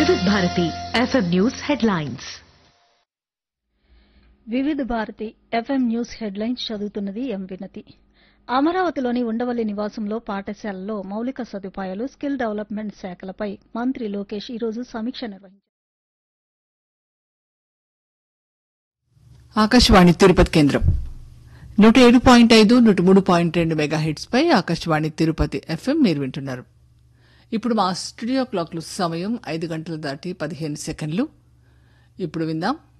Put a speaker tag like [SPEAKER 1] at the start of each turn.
[SPEAKER 1] వివిధ Bharati FM news headlines
[SPEAKER 2] వివిధ Bharati FM news headlines చదువుతున్నది ఎం వినతి అమరావతిలోని ఉండవల్లి నివాసంలో పాఠశాలలో మౌలిక సదుపాయాలు స్కిల్ డెవలప్మెంట్ శాఖలపై మంత్రి లోకేష్ ఈరోజు సమీక్ష నిర్వహించారు
[SPEAKER 3] ఆకాశవాణి తిరుపతి కేంద్రం నూట ఏడు పాయింట్ ఐదు నూట మూడు పాయింట్ రెండు మెగా హిట్స్ పై ఆకాశవాణి తిరుపతి ఎఫ్ఎం మీరు వింటున్నారు ఇప్పుడు మా స్టూడియో క్లాక్లు సమయం ఐదు గంటలు దాటి పదిహేను సెకండ్లు ఇప్పుడు విందాం